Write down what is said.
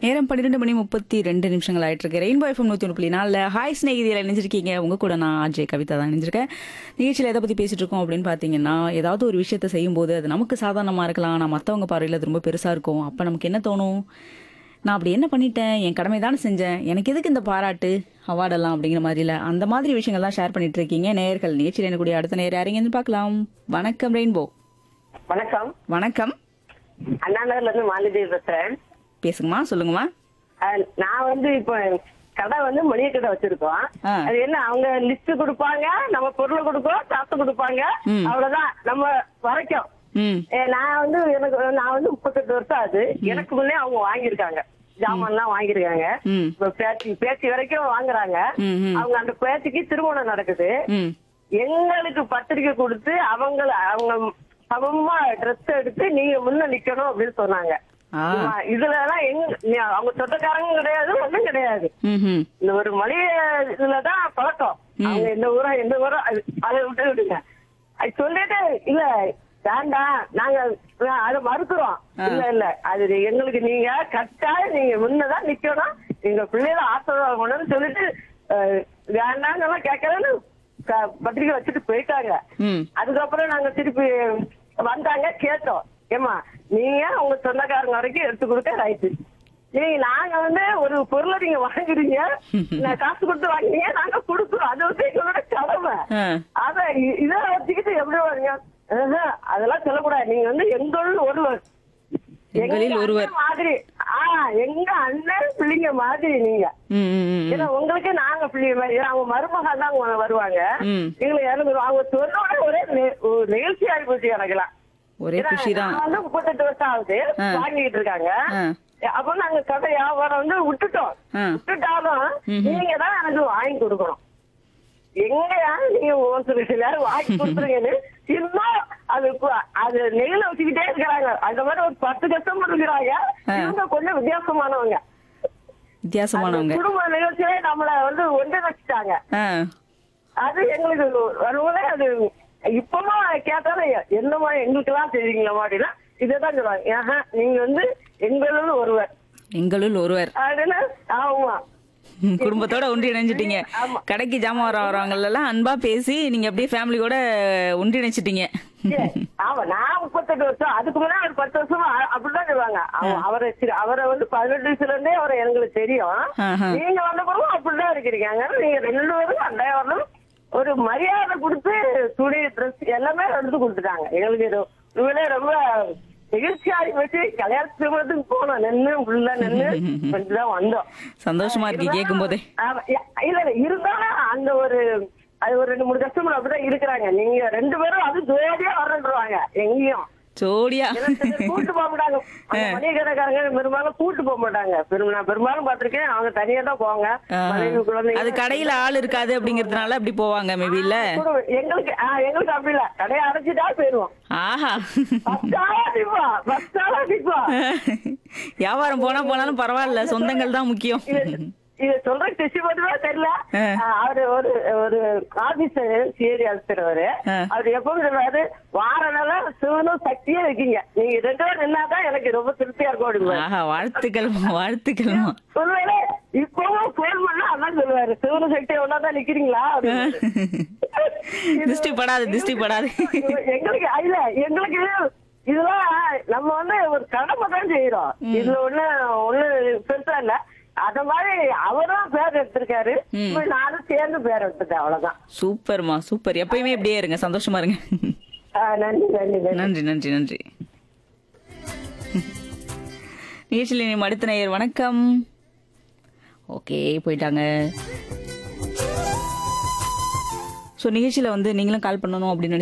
நேரம் பன்னிரெண்டு மணி முப்பத்தி ரெண்டு நிமிஷங்கள் ஆயிட்டு இருக்கு ரெயின்போ எஃப்எம் நூத்தி ஒன்று புள்ளி நாலில் ஹாய் ஸ்நேகிதியில் இணைஞ்சிருக்கீங்க உங்க கூட நான் அஜய் கவிதா தான் இணைஞ்சிருக்கேன் நிகழ்ச்சியில் எதை பத்தி பேசிட்டு இருக்கோம் அப்படின்னு பாத்தீங்கன்னா ஏதாவது ஒரு விஷயத்த செய்யும்போது அது நமக்கு சாதாரணமா இருக்கலாம் நான் மற்றவங்க பார்வையில் அது ரொம்ப பெருசா இருக்கும் அப்ப நமக்கு என்ன தோணும் நான் அப்படி என்ன பண்ணிட்டேன் என் கடமை தானே செஞ்சேன் எனக்கு எதுக்கு இந்த பாராட்டு அவார்டெல்லாம் அப்படிங்கிற மாதிரில அந்த மாதிரி விஷயங்கள் தான் ஷேர் பண்ணிட்டு இருக்கீங்க நேயர்கள் நிகழ்ச்சியில் எனக்கூடிய அடுத்த நேர் யாரைங்கன்னு பார்க்கலாம் வணக்கம் ரெயின்போ வணக்கம் வணக்கம் அண்ணா நகர்ல இருந்து மாலதி பேசுறேன் பேசுங்கம்மா சொல்லுங்கம்மா அஹ் நான் வந்து இப்போ கடை வந்து மளிகை கடை வச்சிருக்கோம் ஆ. அது என்ன அவங்க லிஸ்ட் கொடுப்பாங்க நம்ம பொருளை கொடுப்போம் காசு கொடுப்பாங்க ம். அவ்வளவுதான் நம்ம வரைக்கும் ம் ஏ, நான் வந்து எனக்கு நான் வந்து முப்பத்தெட்டு வருஷம் ஆகுது எனக்கு முன்னே அவங்க வாங்கியிருக்காங்க ஜாமான்லாம் வாங்கியிருக்காங்க ம் இப்ப பேச்சு பேச்சு வரைக்கும் வாங்குறாங்க ம், ம். அவங்க அந்த பேச்சுக்கு திருமணம் நடக்குது ம் எங்களுக்கு பத்திரிக்கை கொடுத்து அவங்க அவங்க சமமா ட்ரெஸ் எடுத்து நீங்க முன்ன நிக்கணும் அப்படின்னு சொன்னாங்க ஆ ஆமா, இதுல எல்லாம் எங்க நீ- அவங்க சொந்தக்காரங்க கிடையாது ஒண்ணும் கிடையாது ம் இந்த ஒரு மளிகை இதுலதான் பழக்கம் அவங்க எந்த ஊரா எந்த ஊரோ அது- அதை விட்டு விடுங்க அது சொல்லிட்டு இல்ல வேண்டாம் நாங்க நான் அதை மறுக்கிறோம் இல்ல இல்ல அது எங்களுக்கு நீங்க கட்டாயம் நீங்க முன்னதான் நிக்கணும் எங்க பிள்ளைகளை ஆசீர்வாதம் பண்ணணும்னு சொல்லிட்டு அஹ், வேண்டாம்னு எல்லாம் கேட்கறேன்னு க- பத்திரிக்கை வச்சுட்டு போயிட்டாங்க ம் அதுக்கப்புறம் நாங்க திருப்பி வந்தாங்க கேட்டோம் ஏமா நீங்க உங்க சொந்தக்காரங்க வரைக்கும் எடுத்து கொடுக்க ரைட்டு நீங்க நாங்க வந்து ஒரு பொருளை நீங்க வாங்குறீங்க நான் காசு கொடுத்து வாங்குறீங்க நாங்க கொடுக்குறோம் அது வந்து எங்களோட கடமை ஆ அத இ- இத வச்சுக்கிட்டு எப்படி வரீங்க ஆஹா, அதெல்லாம் சொல்லக்கூடாது நீங்க வந்து எங்களுள் ஒருவர் எங்களில் எங்க ஒருவர். அண்ணன் மாதிரி ஆ எங்க அண்ணன் பிள்ளைங்க மாதிரி நீங்க ம் ம் ம் ஏன்னா உங்களுக்கு நாங்க பிள்ளைங்க மாதிரி ஏன்னா அவங்க மருமகன் தான் அவங்க வருவாங்க ம். எங்களை இறந்து அவங்க சொன்னோட ஒரே நெ- ஒரு நிகழ்ச்சி ஆகி போச்சு எனக்குலாம் ஒரே ஏன்னா, குஷி தான் நான் வந்து முப்பத்தெட்டு வருஷம் ஆகுது ஆ. வாங்கிட்டு இருக்காங்க ஆ அப்ப நாங்க கடை வியாபாரம் வந்து விட்டுட்டோம் ஆ. விட்டுட்டாலும் ம்ஹும். நீங்க தான் எனக்கு வாங்கி கொடுக்கணும் எங்கயா நீங்க ஒரு சில எல்லாரும் வாங்கி கொடுத்துருங்கன்னு இன்னும் அது கு- அது நெகிழ வச்சுக்கிட்டே இருக்கிறாங்க அந்த மாதிரி ஒரு பத்து கஷ்டம் இருக்கிறாங்க ஆ. இவங்க கொஞ்சம் வித்தியாசமானவங்க வித்தியாசமானவங்க அந்த குடும்ப நிகழ்ச்சியிலே நம்மள வந்து ஒன்றிணைச்சிட்டாங்க ஆ அது எங்களுக்கு வருவதே அது இப்பவும் கேட்டாலும் என்னமா எங்களுக்கு எல்லாம் தெரியுங்களா அப்படின்னா இதைதான் சொல்லுவாங்க ஏஹா நீங்க வந்து எங்களும் ஒருவர் எங்களுள் ஒருவர் அப்படின்னு ஆமா ம், குடும்பத்தோட ஒன்றி இணைஞ்சிட்டீங்க ஆமா. கடைக்கு ஜாமான் வர வரவங்க எல்லாம் அன்பா பேசி நீங்க அப்படியே ஃபேமிலியோட ஒன்றிணைச்சிட்டீங்க சரி, ஆமா நான் முப்பத்தெட்டு வருஷம் அதுக்கு முன்னாடி ஒரு பத்து வருஷமா அ- அப்படிதான் சொல்லுவாங்க அவ- அவரை சிறு- அவரை வந்து பதினெட்டு வயசுல இருந்தே அவரை எங்களுக்கு தெரியும் ஆஹா. நீங்க வந்த பிறகு அப்படிதான் இருக்கிறீங்க அதனால நீங்க ரெண்டு பேரும் அண்டை வரணும் ஒரு மரியாதை கொடுத்து துணி ட்ரெஸ் எல்லாமே எடுத்து கொடுத்துட்டாங்க எங்களுக்கு இது உண்மையிலே ரொம்ப நெகிழ்ச்சியா வச்சு கல்யாண திருமணத்துக்கு போனோம் நின்னு உள்ள நின்னு கொஞ்சம் வந்தோம் சந்தோஷமா இருக்கு கேட்கும் போதே ஆமா, இ- இல்ல இல்ல இருந்தாலும் அந்த ஒரு அது ஒரு ரெண்டு மூணு கஸ்டமர் அப்படிதான் இருக்கிறாங்க நீங்க ரெண்டு பேரும் அது ஜோடியா வரன்றுவாங்க எங்கேயும் ஜோடியா ஏன்னா சில பேர் கூட்டு போக மாட்டாங்க அந்த மளிகை கடைக்காரங்க பெரும்பாலும் கூட்டு போக மாட்டாங்க பெரும் நான் பெரும்பாலும் பாத்திருக்கேன் அவங்க தனியா தான் போவாங்க ஆ. மனைவி குழந்தைங்க அது கடையில ஆள் இருக்காது அப்படிங்கறதுனால அப்படி போவாங்க மேபி இல்ல கூட எங்களுக்கு ஆ, எங்களுக்கு அப்படி இல்ல கடையை அடைச்சிட்டா போயிருவோம் ஆஹா பஸ் ஆளா நிப்போம் பஸ் ஆளா நிப்போம் வியாபாரம் போனா போனாலும் பரவாயில்ல சொந்தங்கள் தான் முக்கியம் இது இது சொல்ற டெஸ்ட் மட்டுமே தெரியல ஆ. ஆ, அவரு ஒரு ஒரு ஆபீசர் சிஏடி ஆபீசர் ஆ. அவர் எப்பவும் சொல்றாரு வார நாள சிவனும் சக்தியே வைக்கீங்க நீங்க ரெண்டு பேரும் நின்னாதான் எனக்கு ரொம்ப திருப்தியா இருக்கும் அப்படிம்பாரு. ஆஹா வாழ்த்துக்கள் வாழ்த்துக்கள் உண்மையிலே இப்பவும் போன் பண்ணா அதான் சொல்லுவாரு சிவனும் சக்தி ஒன்னாதான் நிக்கிறீங்களா அப்படிம்பாரு. திருஷ்டி படாது திருஷ்டி படாது எங்களுக்கு இல்ல எங்களுக்கு இதெல்லாம் நம்ம வந்து ஒரு கடமை தான் செய்யறோம் இதுல ஒண்ணு ஒண்ணு பெருசா இல்ல அத மாதிரி அவரும் பேர் எடுத்திருக்காரு ம். இப்ப நானும் சேர்ந்து பேர் எடுத்துட்டேன் அவ்வளவுதான் சூப்பர்மா சூப்பர் எப்பயுமே இப்படியே இருங்க சந்தோஷமா இருங்க ஆ, நன்றி நன்றி நன்றி நன்றி நன்றி நன்றி நிகழ்ச்சியில் இனி அடுத்த நேயர் வணக்கம் ஓகே போயிட்டாங்க ஸோ நிகழ்ச்சியில் வந்து நீங்களும் கால் பண்ணணும் அப்படின்னு